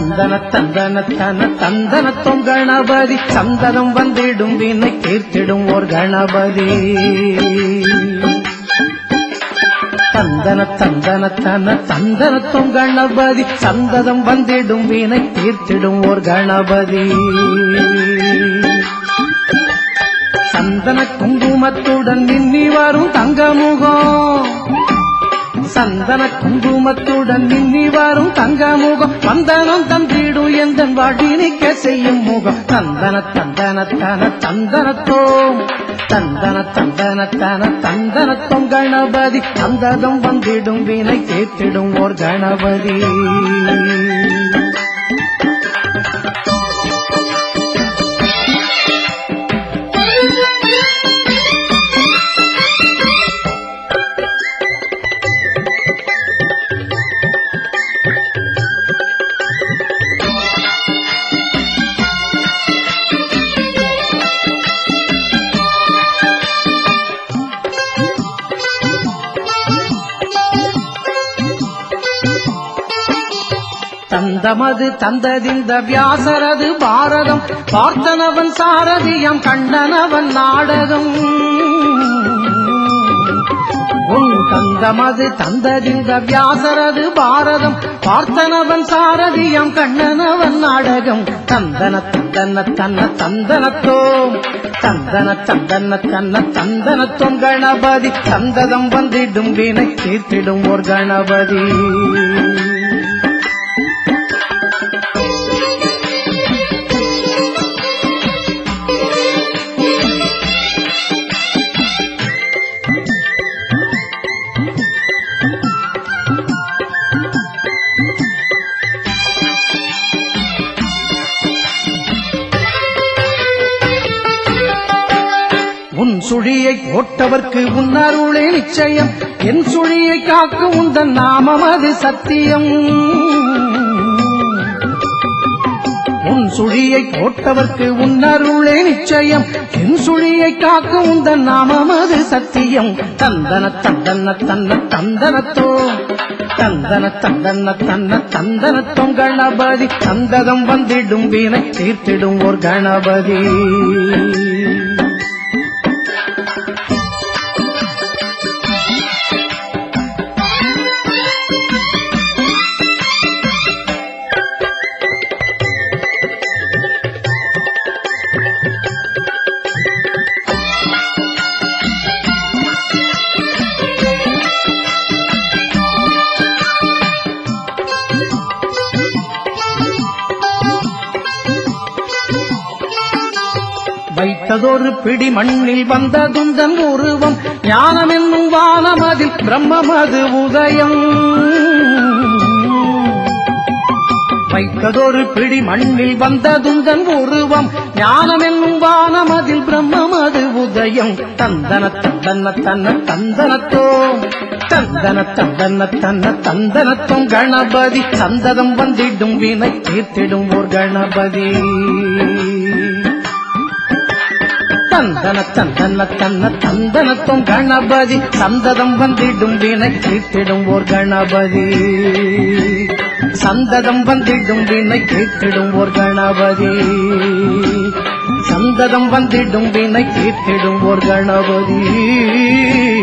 தந்தன தந்தன தன தந்தனத்தோம் கணபதி சந்தனம் வந்திடும் வினை தீர்த்திடும் ஓர் கணபதி தந்தன தந்தன தன தந்தனத்தோம் கணபதி சந்ததம் வந்திடும் வினை தீர்த்திடும் ஓர் கணபதி சந்தன குங்குமத்துடன் நின்னி வரும் தங்கமுகம் சந்தன குங்குமத்துடன் நின்னி வரும் தங்கமுகம் வந்தனம் தந்திடும் எந்த வாடி நிக்க செய்யும் முகம் தந்தன தந்தன தன தந்தனத்தோம் தந்தன தந்தன தன தந்தனத்தோம் கணபதி தந்ததம் வந்திடும் வினை கேத்திடும் ஓர் கணபதி தந்தமது தந்ததிந்த வியாசரது பாரதம் பார்த்தனவன் சாரதியம் கண்டனவன் நாடகம் உன் தந்தமது தந்ததிந்த வியாசரது பாரதம் பார்த்தனவன் சாரதியம் கண்ணனவன் நாடகம் தந்தன தந்தன தன்ன தந்தனத்தோம் தந்தன தந்தன தன்ன தந்தனத்தோம் கணபதி தந்ததம் வந்திடும் வினை தீர்த்திடும் ஓர் கணபதி உன் சுழியை போட்டவர்க்கு உன் அருளே நிச்சயம் என் சுழியை காக்கும் உந்தன் நாமம் அது சத்தியம் உன் சுழியை போட்டவர்க்கு உன் அருளே நிச்சயம் என் சுழியை காக்கும் உந்தன் நாமம் அது சத்தியம் தந்தன தந்தன தன்ன தந்தனத்தோ தந்தன தந்தன தன்ன தந்தனத்தோம் கணபதி தந்ததம் வந்திடும் வீணை தீர்த்திடும் ஓர் கணபதி வைத்ததொரு பிடி மண்ணில் வந்ததுந்தன் உருவம் ஞானம் என்னும் வானமதில் பிரம்மமது உதயம் வைத்ததொரு பிடி மண்ணில் வந்ததுந்தன் உருவம் ஞானம் என்னும் வானமதில் பிரம்மமது உதயம் தந்தன தந்தன தன்ன தந்தனத்தோ தந்தன தந்தன தன்ன தந்தனத்தோம் கணபதி சந்ததம் வந்திடும் வினை தீர்த்திடும் ஓர் கணபதி தந்தன தந்தன தன்ன தந்தனத்தும் கணபதி சந்ததம் வந்திடும் வினை கேட்டிடும் ஓர் கணபதி சந்ததம் வந்திடும் வினை கேட்டிடும் ஓர் கணபதி சந்ததம் வந்திடும் வினை கேட்டிடும் ஓர் கணபதி